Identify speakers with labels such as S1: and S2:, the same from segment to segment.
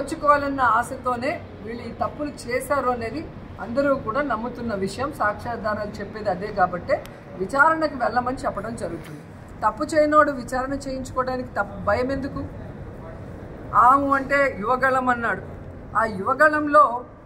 S1: దోచుకోవాలన్న ఆశతోనే వీళ్ళు ఈ తప్పులు చేశారు అనేది అందరూ కూడా నమ్ముతున్న విషయం సాక్ష్యాధారాలు చెప్పేది అదే కాబట్టే విచారణకు వెళ్ళమని చెప్పడం జరుగుతుంది తప్పు చేయనోడు విచారణ చేయించుకోవడానికి తప్పు భయం ఎందుకు ఆము అంటే యువగళం అన్నాడు ఆ యువగళంలో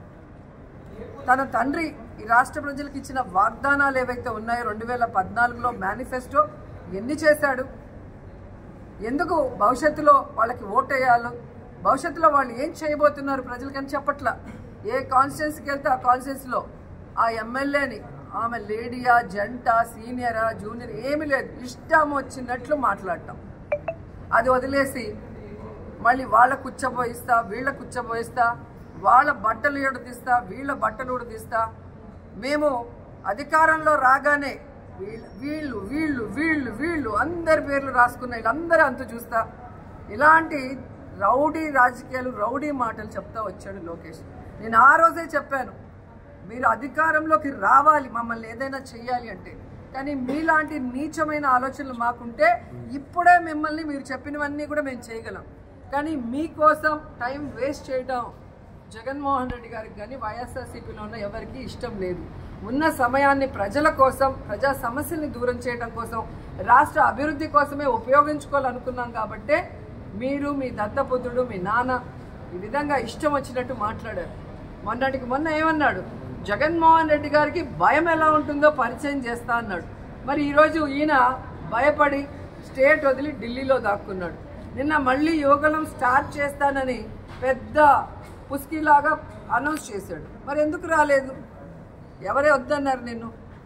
S1: తన తండ్రి ఈ రాష్ట్ర ప్రజలకు ఇచ్చిన వాగ్దానాలు ఏవైతే ఉన్నాయో రెండు వేల పద్నాలుగులో మేనిఫెస్టో ఎన్ని చేశాడు ఎందుకు భవిష్యత్తులో వాళ్ళకి ఓటేయాలి భవిష్యత్తులో వాళ్ళు ఏం చేయబోతున్నారు ప్రజలకని చెప్పట్లా ఏ కాన్స్టిట్యున్సీకి వెళ్తే ఆ కాన్స్టిట్యున్సీలో ఆ ఎమ్మెల్యేని ఆమె లేడీయా జంట సీనియరా జూనియర్ ఏమీ లేదు ఇష్టం వచ్చినట్లు మాట్లాడటం అది వదిలేసి మళ్ళీ వాళ్ళ కూర్చోబోయిస్తా వీళ్ళ కూర్చోబోయిస్తా వాళ్ళ బట్టలు ఉడదీస్తా వీళ్ళ బట్టలు ఉడదీస్తా మేము అధికారంలో రాగానే వీళ్ళు వీళ్ళు వీళ్ళు వీళ్ళు వీళ్ళు అందరి పేర్లు రాసుకున్న వీళ్ళందరూ అంతు చూస్తా ఇలాంటి రౌడీ రాజకీయాలు రౌడీ మాటలు చెప్తా వచ్చాడు లోకేష్ నేను ఆ రోజే చెప్పాను మీరు అధికారంలోకి రావాలి మమ్మల్ని ఏదైనా చెయ్యాలి అంటే కానీ మీలాంటి నీచమైన ఆలోచనలు మాకుంటే ఇప్పుడే మిమ్మల్ని మీరు చెప్పినవన్నీ కూడా మేము చేయగలం కానీ మీకోసం టైం వేస్ట్ చేయడం జగన్మోహన్ రెడ్డి గారికి కానీ వైఎస్ఆర్సీపీలో ఉన్న ఎవరికి ఇష్టం లేదు ఉన్న సమయాన్ని ప్రజల కోసం ప్రజా సమస్యల్ని దూరం చేయడం కోసం రాష్ట్ర అభివృద్ధి కోసమే ఉపయోగించుకోవాలనుకున్నాం కాబట్టే మీరు మీ దత్తపుత్రుడు మీ నాన్న ఈ విధంగా ఇష్టం వచ్చినట్టు మాట్లాడారు మొన్నటికి మొన్న ఏమన్నాడు జగన్మోహన్ రెడ్డి గారికి భయం ఎలా ఉంటుందో పరిచయం చేస్తా అన్నాడు మరి ఈరోజు ఈయన భయపడి స్టేట్ వదిలి ఢిల్లీలో దాక్కున్నాడు నిన్న మళ్ళీ యువకులం స్టార్ట్ చేస్తానని పెద్ద పుస్కిలాగా అనౌన్స్ చేశాడు మరి ఎందుకు రాలేదు ఎవరే వద్దన్నారు నిన్ను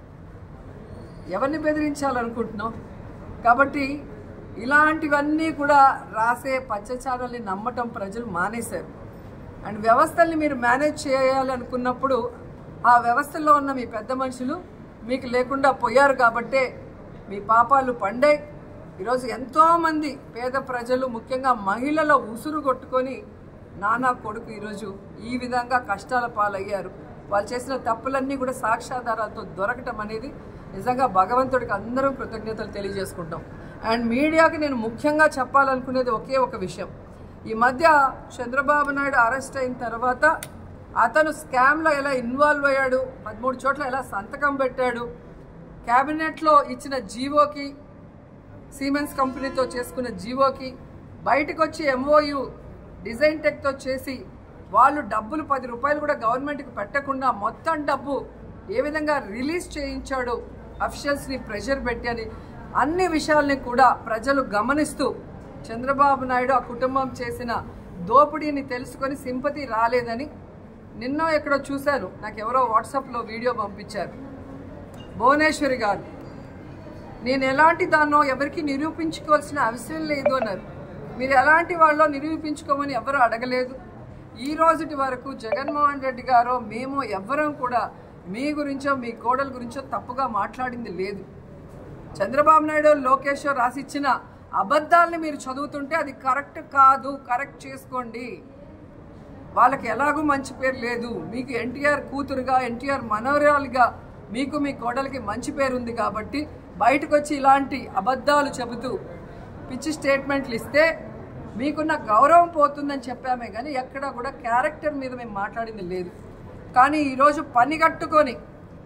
S1: ఎవరిని బెదిరించాలనుకుంటున్నావు కాబట్టి ఇలాంటివన్నీ కూడా రాసే పచ్చ ఛానల్ని నమ్మటం ప్రజలు మానేశారు అండ్ వ్యవస్థల్ని మీరు మేనేజ్ చేయాలనుకున్నప్పుడు ఆ వ్యవస్థలో ఉన్న మీ పెద్ద మనుషులు మీకు లేకుండా పోయారు కాబట్టే మీ పాపాలు పండాయి ఈరోజు ఎంతోమంది పేద ప్రజలు ముఖ్యంగా మహిళల ఉసురు కొట్టుకొని నానా కొడుకు ఈరోజు ఈ విధంగా కష్టాల పాలయ్యారు వాళ్ళు చేసిన తప్పులన్నీ కూడా సాక్ష్యాధారాలతో దొరకటం అనేది నిజంగా భగవంతుడికి అందరం కృతజ్ఞతలు తెలియజేసుకుంటాం అండ్ మీడియాకి నేను ముఖ్యంగా చెప్పాలనుకునేది ఒకే ఒక విషయం ఈ మధ్య చంద్రబాబు నాయుడు అరెస్ట్ అయిన తర్వాత అతను స్కామ్లో ఎలా ఇన్వాల్వ్ అయ్యాడు పదమూడు చోట్ల ఎలా సంతకం పెట్టాడు క్యాబినెట్లో ఇచ్చిన జీవోకి సీమెన్స్ కంపెనీతో చేసుకున్న జీవోకి బయటకు వచ్చి ఎంఓయు డిజైన్ టెక్తో చేసి వాళ్ళు డబ్బులు పది రూపాయలు కూడా గవర్నమెంట్కి పెట్టకుండా మొత్తం డబ్బు ఏ విధంగా రిలీజ్ చేయించాడు అఫీషియల్స్ని ప్రెషర్ పెట్టి అని అన్ని విషయాల్ని కూడా ప్రజలు గమనిస్తూ చంద్రబాబు నాయుడు ఆ కుటుంబం చేసిన దోపిడీని తెలుసుకొని సింపతి రాలేదని నిన్న ఎక్కడో చూశాను నాకు ఎవరో వాట్సాప్లో వీడియో పంపించారు భువనేశ్వరి గారు నేను ఎలాంటి దాన్నో ఎవరికి నిరూపించుకోవాల్సిన అవసరం లేదు అన్నారు మీరు ఎలాంటి వాళ్ళో నిరూపించుకోమని ఎవరు అడగలేదు ఈ రోజుటి వరకు జగన్మోహన్ రెడ్డి గారో మేము ఎవ్వరం కూడా మీ గురించో మీ కోడల గురించో తప్పుగా మాట్లాడింది లేదు చంద్రబాబు నాయుడు లోకేష్ రాసిచ్చిన అబద్ధాలని మీరు చదువుతుంటే అది కరెక్ట్ కాదు కరెక్ట్ చేసుకోండి వాళ్ళకి ఎలాగూ మంచి పేరు లేదు మీకు ఎన్టీఆర్ కూతురుగా ఎన్టీఆర్ మనవరాలుగా మీకు మీ కోడలికి మంచి పేరు ఉంది కాబట్టి బయటకు వచ్చి ఇలాంటి అబద్ధాలు చెబుతూ పిచ్చి స్టేట్మెంట్లు ఇస్తే మీకున్న గౌరవం పోతుందని చెప్పామే కానీ ఎక్కడ కూడా క్యారెక్టర్ మీద మేము మాట్లాడింది లేదు కానీ ఈరోజు పని కట్టుకొని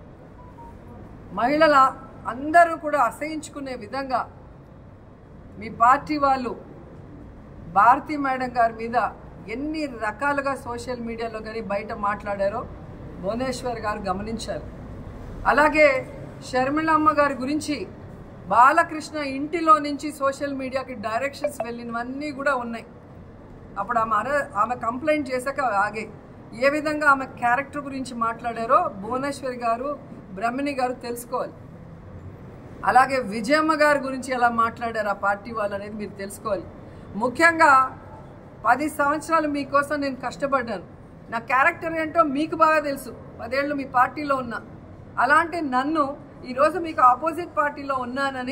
S1: మహిళల అందరూ కూడా అసహించుకునే విధంగా మీ పార్టీ వాళ్ళు భారతీ మేడం గారి మీద ఎన్ని రకాలుగా సోషల్ మీడియాలో కానీ బయట మాట్లాడారో భువనేశ్వర్ గారు గమనించారు అలాగే షర్మిలమ్మ గారి గురించి బాలకృష్ణ ఇంటిలో నుంచి సోషల్ మీడియాకి డైరెక్షన్స్ వెళ్ళినవన్నీ కూడా ఉన్నాయి అప్పుడు ఆమె అర ఆమె కంప్లైంట్ చేశాక ఆగే ఏ విధంగా ఆమె క్యారెక్టర్ గురించి మాట్లాడారో భువనేశ్వరి గారు బ్రహ్మిణి గారు తెలుసుకోవాలి అలాగే విజయమ్మ గారి గురించి ఎలా మాట్లాడారు ఆ పార్టీ వాళ్ళు అనేది మీరు తెలుసుకోవాలి ముఖ్యంగా పది సంవత్సరాలు మీకోసం నేను కష్టపడ్డాను నా క్యారెక్టర్ ఏంటో మీకు బాగా తెలుసు పదేళ్ళు మీ పార్టీలో ఉన్నా అలాంటి నన్ను ఈరోజు మీకు ఆపోజిట్ పార్టీలో ఉన్నానని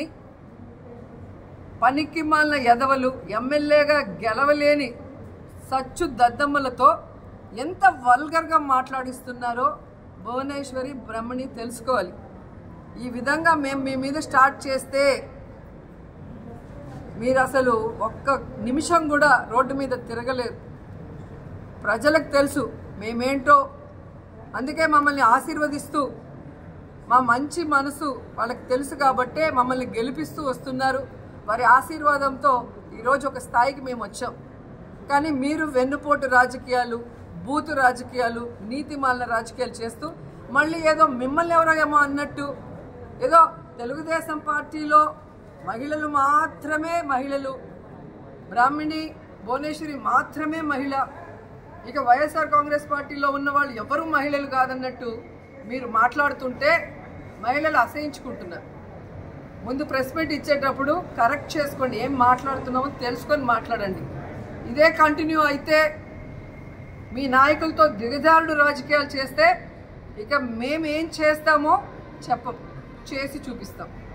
S1: పనికి మాలిన ఎదవలు ఎమ్మెల్యేగా గెలవలేని సచ్చు దద్దమ్మలతో ఎంత వల్గర్గా మాట్లాడిస్తున్నారో భువనేశ్వరి బ్రహ్మణి తెలుసుకోవాలి ఈ విధంగా మేము మీ మీద స్టార్ట్ చేస్తే మీరు అసలు ఒక్క నిమిషం కూడా రోడ్డు మీద తిరగలేదు ప్రజలకు తెలుసు మేమేంటో అందుకే మమ్మల్ని ఆశీర్వదిస్తూ మా మంచి మనసు వాళ్ళకి తెలుసు కాబట్టే మమ్మల్ని గెలిపిస్తూ వస్తున్నారు వారి ఆశీర్వాదంతో ఈరోజు ఒక స్థాయికి మేము వచ్చాం కానీ మీరు వెన్నుపోటు రాజకీయాలు బూతు రాజకీయాలు నీతిమాలిన రాజకీయాలు చేస్తూ మళ్ళీ ఏదో మిమ్మల్ని ఎవరో అన్నట్టు ఏదో తెలుగుదేశం పార్టీలో మహిళలు మాత్రమే మహిళలు బ్రాహ్మిణి భువనేశ్వరి మాత్రమే మహిళ ఇక వైఎస్ఆర్ కాంగ్రెస్ పార్టీలో ఉన్న వాళ్ళు ఎవరు మహిళలు కాదన్నట్టు మీరు మాట్లాడుతుంటే మహిళలు అసహించుకుంటున్నారు ముందు ప్రెస్ మీట్ ఇచ్చేటప్పుడు కరెక్ట్ చేసుకోండి ఏం మాట్లాడుతున్నామో తెలుసుకొని మాట్లాడండి ఇదే కంటిన్యూ అయితే మీ నాయకులతో దిగజారుడు రాజకీయాలు చేస్తే ఇక మేము ఏం చేస్తామో చెప్పం చేసి చూపిస్తాం